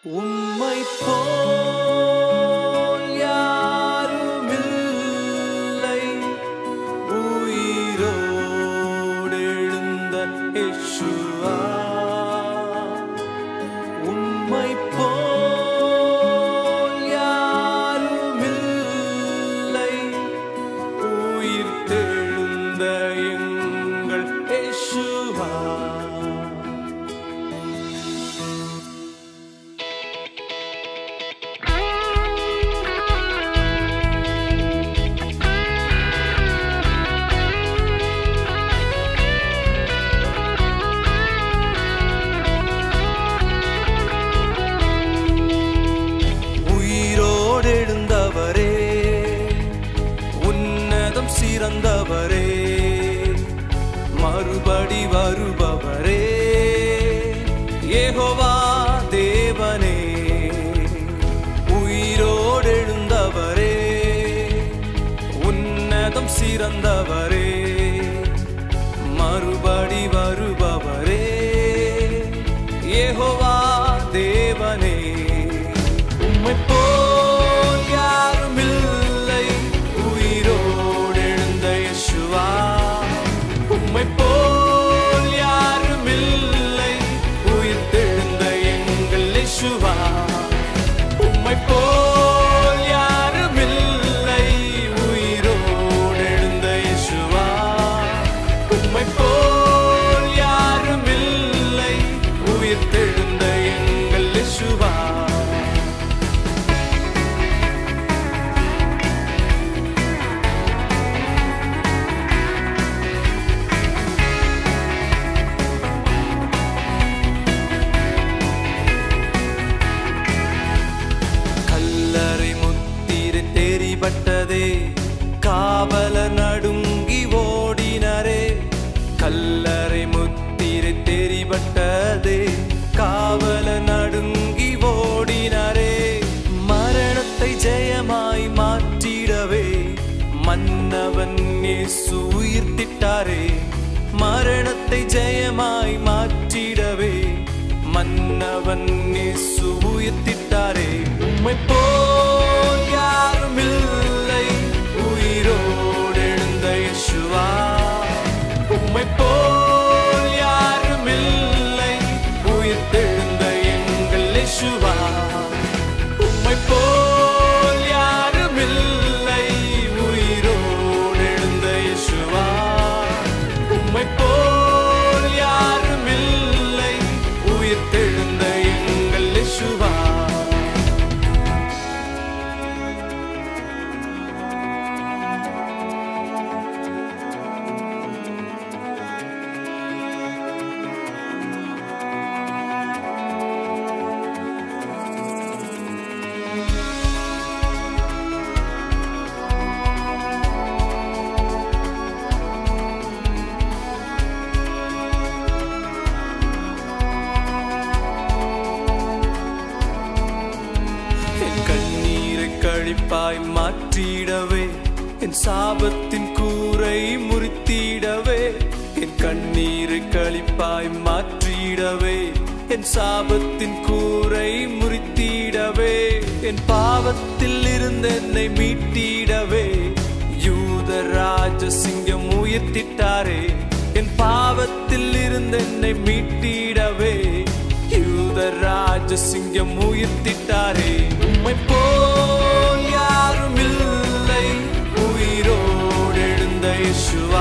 உம்மை போல் யாருமில்லை உயிரோடு எழுந்த யேசுவா உம்மை போல் யாருமில்லை உயிர் தெழுந்த எங்கள் யேசுவா உயிரோடு எழுந்தவரே உன்னதம் சிறந்தவரே மறுபடி வருபவரே ஏகோவா தேவனே உயிரோடு எழுந்தவரே உன்னதம் சிறந்தவரே மறுபடி வருபவரே ஏகோவா தேவனே உம்மை போல் யாருமில்லை உயிரோடு எழுந்த யேசுவா உம்மை போல் யாருமில்லை உயிர் தெழுந்த எங்கள் யேசுவா உம்மை போல் யாருமில்லை உயிரோடு எழுந்த யேசுவா உம்மை போல் யாருமில்லை உயிர் தெழுந்த எங்கள் யேசுவா கல்லறை முத்திரை தெரிபட்டதே காவல நடுங்கி ஓடினரே கல்லறை முத்திரை தெரிபட்டதே காவல நடுங்கி ஓடினரே மரணத்தை ஜெயமாய் மாற்றிடவே மன்னவன் இயேசு உயிர்த்திட்டாரே மரணத்தை ஜெயமாய் மாற்றிடவே மன்னவன் இயேசு உயிர்த்திட்டாரே உம்மை போல் யாருமில்லை உயிரோடு எழுந்த யேசுவா உம்மை போல் யாருமில்லை உயிர் தெழுந்த எங்கள் யேசுவா உம்மை போல் யாருமில்லை உயிரோடு எழுந்த யேசுவா உம்மை போல் யாருமில்லை உயிர் தெழுந்த எங்கள் யேசுவா என் கண்ணீரை கழிப்பாய் மாற்றிடவே என் சாபத்தின் கூரை முறித்திடவே என் கண்ணீரை கழிப்பாய் மாற்றிடவே என் சாபத்தின் கூரை முறித்திடவே என் பாவத்தில் இருந்து என்னை மீட்டிடவே யூத ராஜசிங்கம் உயர்த்திட்டாரே என் பாவத்தில் இருந்து என்னை மீட்டிடவே யூத ராஜசிங்கம் உயிர்த்திட்டாரே உம்மை போல் யாருமில்லை உயிரோடு எழுந்த யேசுவா